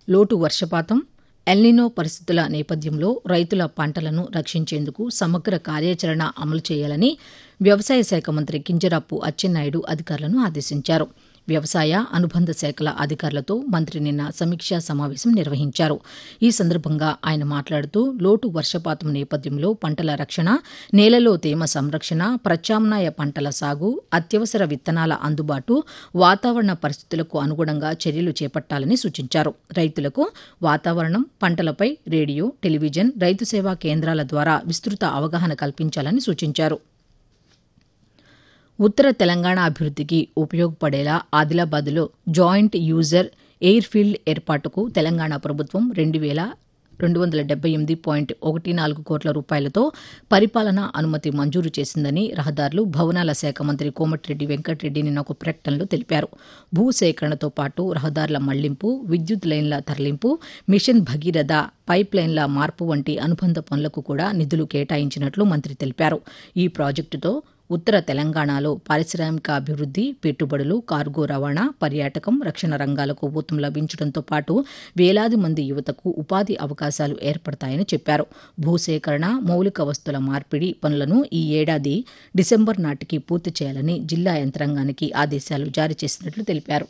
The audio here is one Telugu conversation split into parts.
లోటు వర్షపాతం ఎల్నినో పరిస్థితుల నేపథ్యంలో రైతుల పంటలను రక్షించేందుకు సమగ్ర కార్యాచరణ అమలు చేయాలని వ్యవసాయ శాఖ మంత్రి కింజరాపు అచ్చెన్నాయుడు అధికారులను ఆదేశించారు వ్యవసాయ అనుబంధ శాఖల అధికారులతో మంత్రి నిన్న సమీక్షా సమావేశం నిర్వహించారు ఈ సందర్భంగా ఆయన మాట్లాడుతూ లోటు వర్షపాతం నేపథ్యంలో పంటల రక్షణ నేలలో తేమ సంరక్షణ ప్రత్యామ్నాయ పంటల సాగు అత్యవసర విత్తనాల అందుబాటు వాతావరణ పరిస్థితులకు అనుగుణంగా చర్యలు చేపట్టాలని సూచించారు రైతులకు వాతావరణం పంటలపై రేడియో టెలివిజన్ రైతు సేవా కేంద్రాల ద్వారా విస్తృత అవగాహన కల్పించాలని సూచించారు ఉత్తర తెలంగాణ అభివృద్ధికి ఉపయోగపడేలా ఆదిలాబాద్లో జాయింట్ యూజర్ ఎయిర్ ఫీల్డ్ ఏర్పాటుకు తెలంగాణ ప్రభుత్వం రెండు వేల రెండు వందల డెబ్బై ఎనిమిది పాయింట్ ఒకటి నాలుగు కోట్ల రూపాయలతో పరిపాలనా అనుమతి మంజూరు చేసిందని రహదారులు భవనాల శాఖ మంత్రి కోమటిరెడ్డి వెంకటరెడ్డి నిన్న ఒక ప్రకటనలో తెలిపారు భూసేకరణతో పాటు రహదారుల మళ్లింపు విద్యుత్ లైన్ల తరలింపు మిషన్ భగీరథ పైప్ లైన్ల మార్పు వంటి అనుబంధ పనులకు కూడా నిధులు కేటాయించినట్లు మంత్రి తెలిపారు ఈ ప్రాజెక్టుతో ఉత్తర తెలంగాణలో పారిశ్రామిక అభివృద్ది పెట్టుబడులు కార్గో రవాణా పర్యాటకం రక్షణ రంగాలకు ఊతం లభించడంతో పాటు వేలాది మంది యువతకు ఉపాధి అవకాశాలు ఏర్పడతాయని చెప్పారు భూసేకరణ మౌలిక వస్తుల మార్పిడి పనులను ఈ ఏడాది డిసెంబర్ నాటికి పూర్తి చేయాలని జిల్లా యంత్రాంగానికి ఆదేశాలు జారీ చేసినట్లు తెలిపారు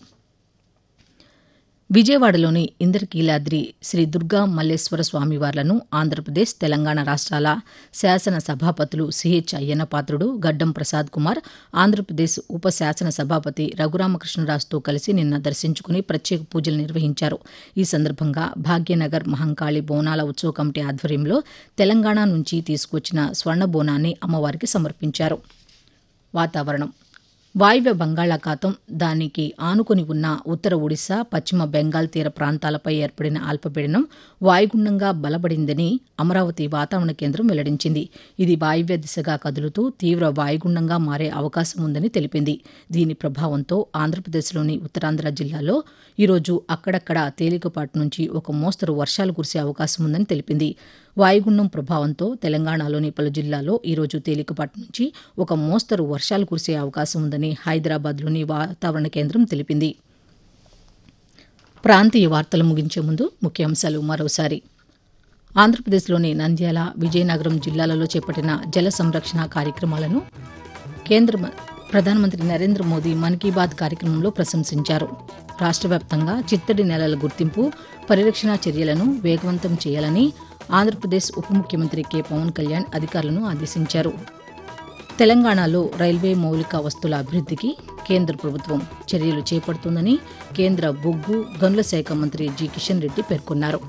విజయవాడలోని ఇంద్రకీలాద్రి శ్రీ దుర్గా మల్లేశ్వర స్వామివార్లను ఆంధ్రప్రదేశ్ తెలంగాణ రాష్ట్రాల శాసన సభాపతులు సిహెచ్ అయ్యన్నపాత్రుడు గడ్డం ప్రసాద్ కుమార్ ఆంధ్రప్రదేశ్ ఉప శాసన సభాపతి రఘురామకృష్ణరాజుతో కలిసి నిన్న దర్శించుకుని ప్రత్యేక పూజలు నిర్వహించారు ఈ సందర్భంగా భాగ్యనగర్ మహంకాళి బోనాల ఉత్సవ కమిటీ ఆధ్వర్యంలో తెలంగాణ నుంచి తీసుకొచ్చిన స్వర్ణ బోనాన్ని అమ్మవారికి సమర్పించారు వాతావరణం వాయువ్య బంగాళాఖాతం దానికి ఆనుకొని ఉన్న ఉత్తర ఒడిశా పశ్చిమ బెంగాల్ తీర ప్రాంతాలపై ఏర్పడిన అల్పపీడనం వాయుగుండంగా బలపడిందని అమరావతి వాతావరణ కేంద్రం వెల్లడించింది ఇది వాయువ్య దిశగా కదులుతూ తీవ్ర వాయుగుండంగా మారే అవకాశం ఉందని తెలిపింది దీని ప్రభావంతో ఆంధ్రప్రదేశ్లోని ఉత్తరాంధ్ర జిల్లాలో ఈరోజు అక్కడక్కడ తేలికపాటి నుంచి ఒక మోస్తరు వర్షాలు కురిసే అవకాశం ఉందని తెలిపింది వాయుగుండం ప్రభావంతో తెలంగాణలోని పలు జిల్లాల్లో ఈరోజు తేలికపాటి నుంచి ఒక మోస్తరు వర్షాలు కురిసే అవకాశం ఉందని హైదరాబాద్లోని వాతావరణ కేంద్రం తెలిపింది ప్రాంతీయ వార్తలు ముగించే ముందు ముఖ్యాంశాలు మరోసారి ఆంధ్రప్రదేశ్లోని నంద్యాల విజయనగరం జిల్లాలలో చేపట్టిన జల సంరక్షణ కార్యక్రమాలను కేంద్ర ప్రధానమంత్రి నరేంద్ర మోదీ మన్ కీ బాత్ కార్యక్రమంలో ప్రశంసించారు రాష్ట్ర వ్యాప్తంగా చిత్తడి నేలల గుర్తింపు పరిరక్షణ చర్యలను వేగవంతం చేయాలని ఆంధ్రప్రదేశ్ ఉప ముఖ్యమంత్రి కె పవన్ కళ్యాణ్ అధికారులను ఆదేశించారు తెలంగాణలో రైల్వే మౌలిక వస్తుల అభివృద్ధికి కేంద్ర ప్రభుత్వం చర్యలు చేపడుతుందని కేంద్ర బొగ్గు గనుల శాఖ మంత్రి జి కిషన్ రెడ్డి పేర్కొన్నారు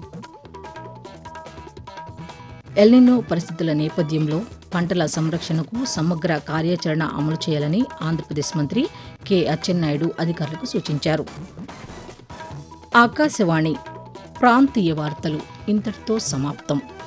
ఎల్నినో పరిస్థితుల నేపథ్యంలో పంటల సంరక్షణకు సమగ్ర కార్యాచరణ అమలు చేయాలని ఆంధ్రప్రదేశ్ మంత్రి కె అచ్చెన్నాయుడు అధికారులకు సూచించారు ఆకాశవాణి ప్రాంతీయ వార్తలు ఇంతటితో సమాప్తం